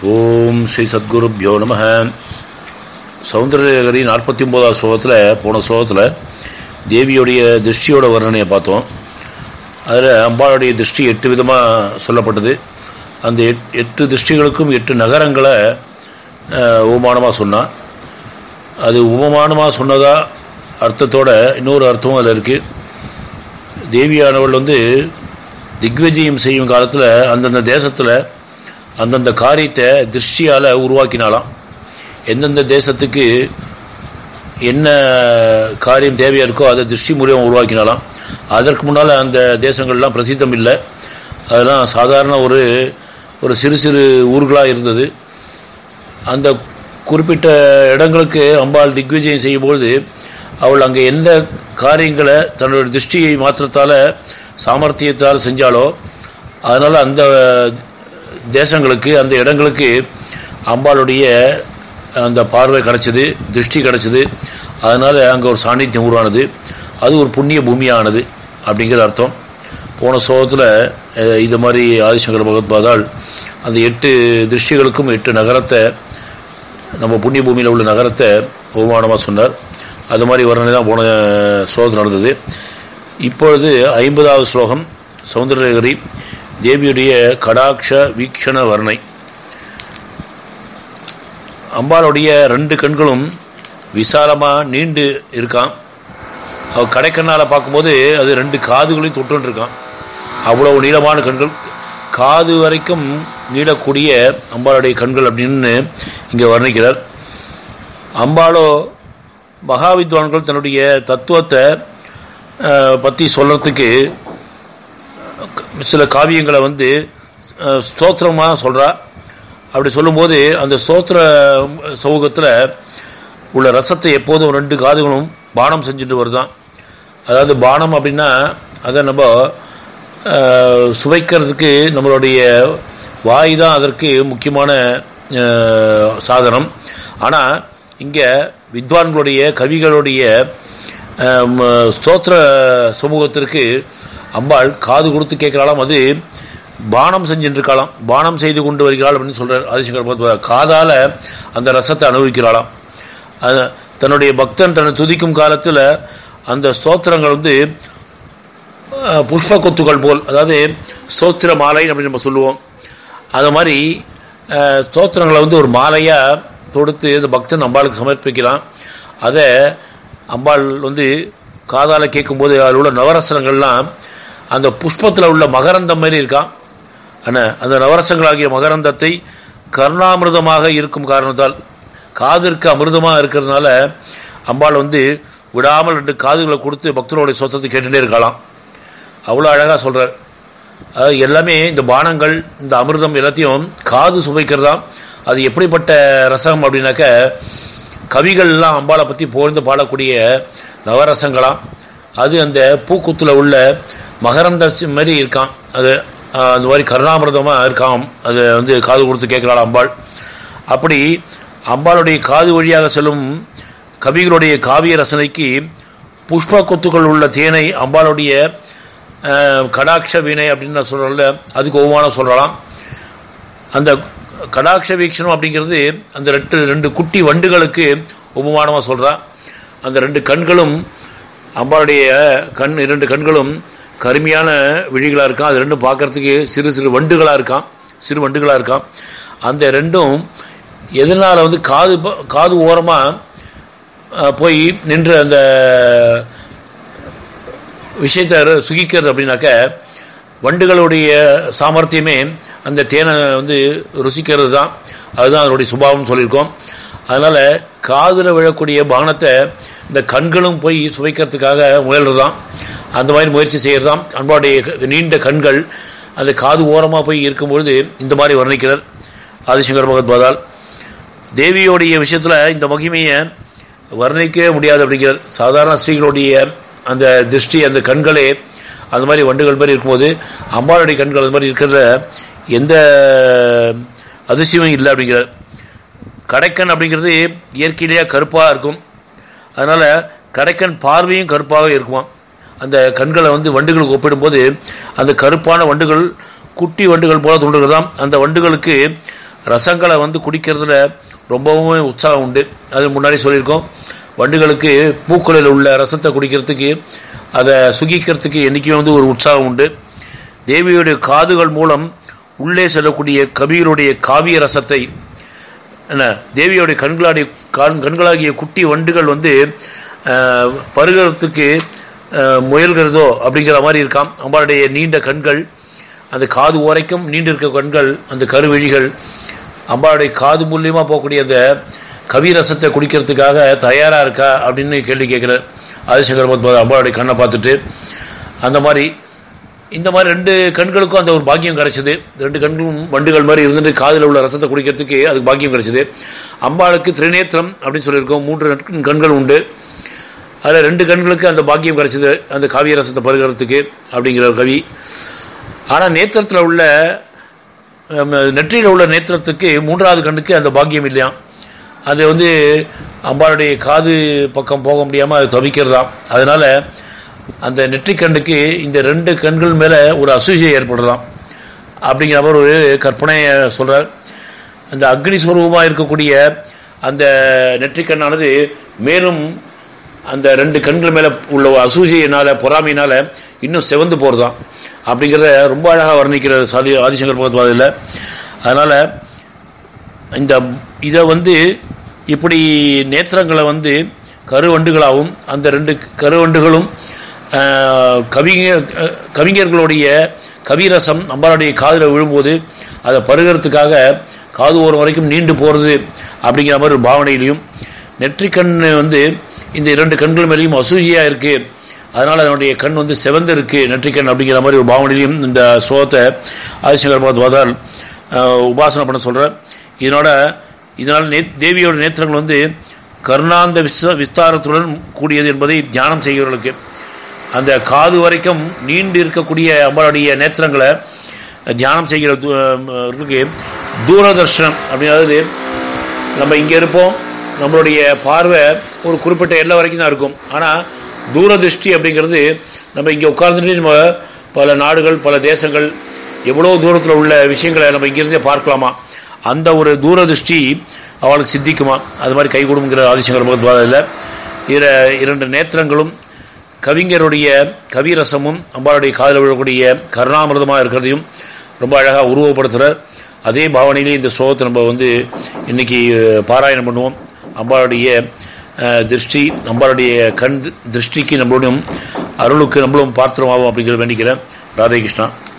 ஓம் ஸ்ரீ சத்குருப்யோ நம சௌந்தரலகரி நாற்பத்தி ஒம்போதாவது ஸ்லோகத்தில் போன ஸ்லோகத்தில் தேவியுடைய திருஷ்டியோட வர்ணனையை பார்த்தோம் அதில் அம்பாளுடைய திருஷ்டி எட்டு விதமாக சொல்லப்பட்டது அந்த எட் எட்டு திருஷ்டிகளுக்கும் எட்டு நகரங்களை உபமானமாக சொன்னான் அது உபமானமாக சொன்னதா அர்த்தத்தோட இன்னொரு அர்த்தமும் அதில் இருக்குது தேவியானவள் வந்து திக்விஜயம் செய்யும் காலத்தில் அந்தந்த தேசத்தில் அந்தந்த காரியத்தை திருஷ்டியால் உருவாக்கினாலாம் எந்தெந்த தேசத்துக்கு என்ன காரியம் தேவையாக இருக்கோ அதை திருஷ்டி மூலியம் உருவாக்கினாலாம் அதற்கு முன்னால் அந்த தேசங்கள்லாம் பிரசித்தம் இல்லை அதெல்லாம் சாதாரண ஒரு ஒரு சிறு சிறு ஊர்களாக இருந்தது அந்த குறிப்பிட்ட இடங்களுக்கு அம்பாள் திக்விஜயம் செய்யும்பொழுது அவள் அங்கே எந்த காரியங்களை தன்னுடைய திருஷ்டியை மாத்திரத்தால் சாமர்த்தியத்தால் செஞ்சாலோ அதனால் அந்த தேசங்களுக்கு அந்த இடங்களுக்கு அம்பாளுடைய அந்த பார்வை கிடச்சிது திருஷ்டி கிடச்சிது அதனால் அங்கே ஒரு சாநித்தியம் உருவானது அது ஒரு புண்ணிய பூமியானது அப்படிங்கிற அர்த்தம் போன சோகத்தில் இது மாதிரி ஆதிசங்கர பகவத்பாதால் அந்த எட்டு திருஷ்டிகளுக்கும் எட்டு நகரத்தை நம்ம புண்ணிய பூமியில் உள்ள நகரத்தை அவமானமாக சொன்னார் அது மாதிரி வர்ணனை தான் போன ஸ்லோகத்தில் நடந்தது இப்பொழுது ஐம்பதாவது ஸ்லோகம் சௌந்தரலகரி தேவியுடைய கடாட்ச வீக்ஷண வர்ணை அம்பாளுடைய ரெண்டு கண்களும் விசாலமாக நீண்டு இருக்கான் அவள் கடைக்கண்ணால் பார்க்கும்போது அது ரெண்டு காதுகளையும் தொட்டுன்னு இருக்கான் அவ்வளோ நீளமான கண்கள் காது வரைக்கும் நீளக்கூடிய அம்பாளுடைய கண்கள் அப்படின்னு இங்கே வர்ணிக்கிறார் அம்பாளோ மகாவித்வான்கள் தன்னுடைய தத்துவத்தை பற்றி சொல்கிறதுக்கு சில காவியங்களை வந்து ஸ்தோத்திரமாக சொல்கிறா அப்படி சொல்லும்போது அந்த ஸ்தோத்திர சமூகத்தில் உள்ள ரசத்தை எப்போதும் ரெண்டு காதுகளும் பானம் செஞ்சுட்டு வருதான் அதாவது பானம் அப்படின்னா அதை நம்ம சுவைக்கிறதுக்கு நம்மளுடைய வாய் தான் அதற்கு முக்கியமான சாதனம் ஆனால் இங்கே வித்வான்களுடைய கவிகளுடைய ஸ்தோத்திர சமூகத்திற்கு அம்பாள் காது கொடுத்து கேட்கலாம் அது பானம் செஞ்சுருக்கலாம் பானம் செய்து கொண்டு வருகிறாள் அப்படின்னு சொல்கிறார் ஆதிசங்கர் காதால் அந்த ரசத்தை அனுபவிக்கிறாளாம் தன்னுடைய பக்தன் தன்னை துதிக்கும் காலத்தில் அந்த ஸ்தோத்திரங்கள் வந்து புஷ்ப கொத்துகள் போல் அதாவது ஸ்தோத்திர மாலை அப்படின்னு நம்ம சொல்லுவோம் அது மாதிரி ஸ்தோத்திரங்களை வந்து ஒரு மாலையாக தொடுத்து இந்த பக்தன் அம்பாளுக்கு சமர்ப்பிக்கிறான் அதை அம்பாள் வந்து காதால் கேட்கும்போது அதில் உள்ள நவரசனங்கள்லாம் அந்த புஷ்பத்தில் உள்ள மகரந்தம் மாதிரி இருக்கான் ஆனால் அந்த நவரசங்களாகிய மகரந்தத்தை கருணாமிருதமாக இருக்கும் காரணத்தால் காதிற்கு அமிர்தமாக இருக்கிறதுனால அம்பாள் வந்து விடாமல் ரெண்டு காதுகளை கொடுத்து பக்தர்களுடைய சொத்தத்தை கேட்டுகிட்டே இருக்கலாம் அவ்வளோ அழகாக சொல்கிறார் அதாவது எல்லாமே இந்த பானங்கள் இந்த அமிர்தம் எல்லாத்தையும் காது சுவைக்கிறதா அது எப்படிப்பட்ட ரசம் அப்படின்னாக்க கவிகள்லாம் அம்பாளை பற்றி புகழ்ந்து பாடக்கூடிய நவரசங்களாம் அது அந்த பூக்குத்தில் உள்ள மகரந்த மாதிரி இருக்கான் அது அந்த மாதிரி கருணாமிரதமாக இருக்கான் அது வந்து காது கொடுத்து கேட்குறாள் அம்பாள் அப்படி அம்பாளுடைய காது வழியாக செல்லும் கவிகளுடைய காவிய ரசனைக்கு புஷ்ப கொத்துக்கள் உள்ள தேனை அம்பாளுடைய கடாட்ச வீணை அப்படின்னு நான் சொல்கிறேன்ல அதுக்கு ஒவ்வானம் சொல்லலாம் அந்த கடாட்ச வீக்ஷணம் அப்படிங்கிறது அந்த ரெண்டு ரெண்டு குட்டி வண்டுகளுக்கு உபமானமாக சொல்கிறான் அந்த ரெண்டு கண்களும் அம்பாளுடைய கண் இரண்டு கண்களும் கருமையான விழிகளாக இருக்கான் அது ரெண்டும் பார்க்குறதுக்கு சிறு சிறு வண்டுகளாக இருக்கான் சிறு வண்டுகளாக இருக்கான் அந்த ரெண்டும் எதனால் வந்து காது காது ஓரமாக போய் நின்று அந்த விஷயத்தை சுகிக்கிறது அப்படின்னாக்க வண்டுகளுடைய சாமர்த்தியமே அந்த தேனை வந்து ருசிக்கிறது தான் அதுதான் அதனுடைய சுபாவம் சொல்லியிருக்கோம் அதனால் காதில் விழக்கூடிய பானத்தை இந்த கண்களும் போய் சுவைக்கிறதுக்காக முயல்றது தான் அந்த மாதிரி முயற்சி செய்கிறது தான் அன்பாடைய நீண்ட கண்கள் அந்த காது ஓரமாக போய் இருக்கும்பொழுது இந்த மாதிரி வர்ணிக்கிறார் ஆதிசங்கர் பகவத்பாதால் தேவியோடைய விஷயத்தில் இந்த மகிமையை வர்ணிக்கவே முடியாது அப்படிங்கிறார் சாதாரண ஸ்ரீகளுடைய அந்த திருஷ்டி அந்த கண்களே அந்த மாதிரி வண்டுகள் மாதிரி இருக்கும்போது அம்பாளுடைய கண்கள் அது மாதிரி இருக்கிறத எந்த அதிசயமும் இல்லை அப்படிங்கிறார் கடைக்கண் அப்படிங்கிறது இயற்கையிலேயே கருப்பாக இருக்கும் அதனால் கடைக்கண் பார்வையும் கருப்பாக இருக்குமா அந்த கண்களை வந்து வண்டுகளுக்கு ஒப்பிடும்போது அந்த கருப்பான வண்டுகள் குட்டி வண்டுகள் போல தோன்றுகிறதாம் அந்த வண்டுகளுக்கு ரசங்களை வந்து குடிக்கிறதுல ரொம்பவுமே உற்சாகம் உண்டு அது முன்னாடி சொல்லியிருக்கோம் வண்டுகளுக்கு பூக்களில் உள்ள ரசத்தை குடிக்கிறதுக்கு அதை சுகிக்கிறதுக்கு என்றைக்குமே வந்து ஒரு உற்சாகம் உண்டு தேவியுடைய காதுகள் மூலம் உள்ளே செல்லக்கூடிய கவியருடைய காவிய ரசத்தை என்ன தேவியோடைய கண்களாடி கண் கண்களாகிய குட்டி வண்டுகள் வந்து அஹ், பருகிறதுக்கு அஹ், முயல்கிறதோ அப்படிங்கிற மாதிரி இருக்காம் அம்பாளுடைய நீண்ட கண்கள் அந்த காது ஓரைக்கும் நீண்டிருக்க கண்கள் அந்த கருவிழிகள் அம்பாளுடைய காது மூலியமாக போகக்கூடிய அந்த கவிரசத்தை குடிக்கிறதுக்காக தயாராக இருக்கா அப்படின்னு கேள்வி கேட்குறார் ஆதிசங்கர் பத்மநாப அம்பாளுடைய கண்ணை பார்த்துட்டு அந்த மாதிரி இந்த மாதிரி ரெண்டு கண்களுக்கும் அந்த ஒரு பாக்கியம் கிடைச்சது ரெண்டு கண்களும் வண்டுகள் மாதிரி இருந்துட்டு காதில் உள்ள ரசத்தை குடிக்கிறதுக்கு அதுக்கு பாக்கியம் கிடைச்சது அம்பாளுக்கு திரிநேத்திரம் அப்படின்னு சொல்லியிருக்கோம் மூன்று நட்க- கண்கள் உண்டு அதில் ரெண்டு கண்களுக்கு அந்த பாக்கியம் கிடைச்சது அந்த காவிய ரசத்தை பருகிறதுக்கு அப்படிங்கிற ஒரு கவி ஆனால் நேத்திரத்தில் உள்ள நெற்றியில் உள்ள நேத்திரத்துக்கு மூன்றாவது கண்ணுக்கு அந்த பாக்கியம் இல்லையாம் அது வந்து அம்பாளுடைய காது பக்கம் போக முடியாமல் அது தவிக்கிறதாம் அதனால் அந்த நெற்றிக்கண்ணுக்கு இந்த ரெண்டு கண்கள் மேலே ஒரு அசூசியை ஏற்படுறதாம் அப்படிங்கிற மாதிரி ஒரு கற்பனையை சொல்கிறார் அந்த அக்னி ஸ்வரூபமாக இருக்கக்கூடிய அந்த நெற்றிக்கண்ணானது மேலும் அந்த ரெண்டு கண்கள் மேலே உள்ள அசூசியினால் பொறாமையினால் இன்னும் செவந்து போகிறதாம் அப்படிங்கிறத ரொம்ப அழகாக வர்ணிக்கிற சாதி ஆதிசங்கர் பகவத்வாதில் அதனால் இந்த இதை வந்து இப்படி நேத்திரங்களை வந்து கருவண்டுகளாகவும் அந்த ரெண்டு கருவண்டுகளும் ஆஹ், கவிஞர் அஹ், கவிஞர்களுடைய கவிரசம் அம்பாளுடைய காதில் விழும்போது அதை பருகிறதுக்காக காது ஓரம் வரைக்கும் நீண்டு போகிறது அப்படிங்கிற மாதிரி ஒரு பாவனையிலையும் நெற்றிக்கண் வந்து இந்த இரண்டு கண்கள் மேலேயும் அசூசியாக இருக்குது அதனால் அதனுடைய கண் வந்து செவந்து இருக்கு நெற்றிக்கண் அப்படிங்கிற மாதிரி ஒரு பாவனையிலையும் இந்த ஸ்லோகத்தை ஆதிசங்கர் பகவத்வாதால் உபாசனை பண்ண சொல்கிறார் இதனோட இதனால் நே தேவியோட நேத்திரங்கள் வந்து கருணாந்த விஸ்த விஸ்தாரத்துடன் கூடியது என்பதை தியானம் செய்கிறவர்களுக்கு அந்த காது வரைக்கும் நீண்டு இருக்கக்கூடிய அம்பாளுடைய நேத்திரங்களை தியானம் செய்கிறவர்களுக்கு தூரதர்ஷனம் அப்படிங்கிறது நம்ம இங்கே இருப்போம் நம்மளுடைய பார்வை ஒரு குறிப்பிட்ட எல்லை வரைக்கும் தான் இருக்கும் ஆனால் தூரதிருஷ்டி அப்படிங்கிறது நம்ம இங்கே உட்கார்ந்துட்டு நம்ம பல நாடுகள் பல தேசங்கள் எவ்வளோ தூரத்தில் உள்ள விஷயங்களை நம்ம இங்கிருந்தே பார்க்கலாமா அந்த ஒரு தூரதிருஷ்டி அவளுக்கு சித்திக்குமா அது மாதிரி கை கொடுங்கிற ஆதிசங்கர் பகவத்வாதில் இர இரண்டு நேத்திரங்களும் கவிஞருடைய கவிரசமும் அம்பாளுடைய காதில் விழக்கூடிய கருணாமிரதமாக இருக்கிறதையும் ரொம்ப அழகாக உருவப்படுத்துகிறார் அதே பாவனையிலே இந்த ஸ்லோகத்தை நம்ம வந்து இன்னைக்கு அஹ், பாராயணம் பண்ணுவோம் அம்பாளுடைய அஹ், திருஷ்டி அம்பாளுடைய கண் திருஷ்டிக்கு நம்மளுடைய அருளுக்கு நம்மளும் பார்த்துருமாவோம் அப்படிங்கிறத வேண்டிக்கிறேன் ராதே கிருஷ்ணா